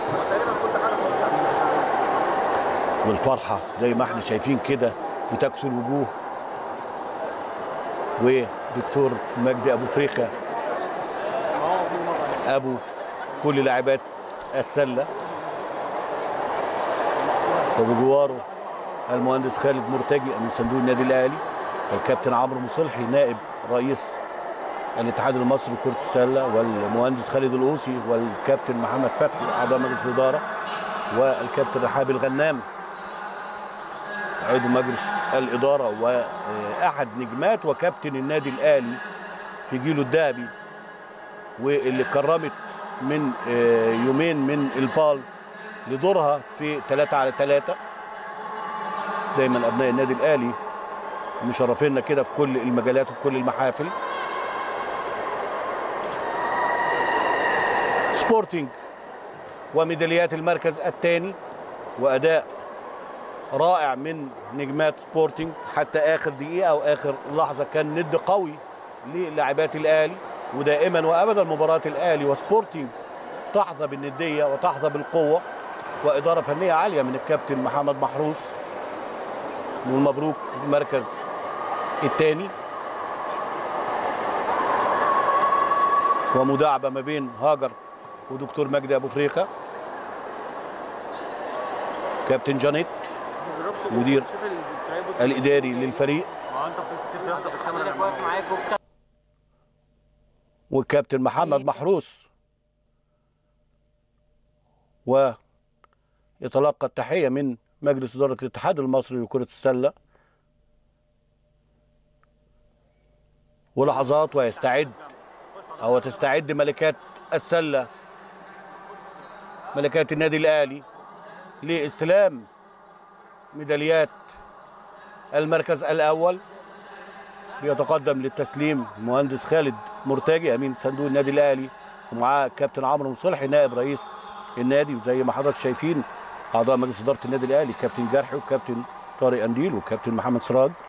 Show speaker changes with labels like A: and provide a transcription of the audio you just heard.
A: والفرحة زي ما احنا شايفين كده بتكسو الوجوه ودكتور مجدي أبو فريخة أبو كل لاعبات السلة وبجواره المهندس خالد مرتجي من صندوق النادي الأهلي والكابتن عمرو مصلحي نائب رئيس الاتحاد المصري لكرة السلة والمهندس خالد القوسي والكابتن محمد فتحي أعضاء مجلس الإدارة والكابتن رحاب الغنام عضو مجلس الإدارة وأحد نجمات وكابتن النادي الأهلي في جيله الذهبي واللي كرمت من يومين من البال لدورها في 3 على 3 دايما أبناء النادي الأهلي مشرفينا كده في كل المجالات وفي كل المحافل سبورتنج وميداليات المركز الثاني واداء رائع من نجمات سبورتنج حتى اخر دقيقه او اخر لحظه كان ند قوي للاعبات الاهلي ودائما وابدا مباراه الاهلي وسبورتنج تحظى بالنديه وتحظى بالقوه واداره فنيه عاليه من الكابتن محمد محروس والمبروك المركز الثاني ومداعبه ما بين هاجر ودكتور مجدي ابو فريخه كابتن جانيت مدير الاداري للفريق والكابتن محمد محروس ويتلقى التحيه من مجلس اداره الاتحاد المصري لكره السله ولحظات ويستعد او تستعد ملكات السله ملكات النادي الاهلي لاستلام ميداليات المركز الاول بيتقدم للتسليم المهندس خالد مرتجي امين صندوق النادي الاهلي ومعاه كابتن عمرو مصلحي نائب رئيس النادي وزي ما حضرتك شايفين اعضاء مجلس اداره النادي الاهلي كابتن جرحي وكابتن طارق انديل وكابتن محمد سراج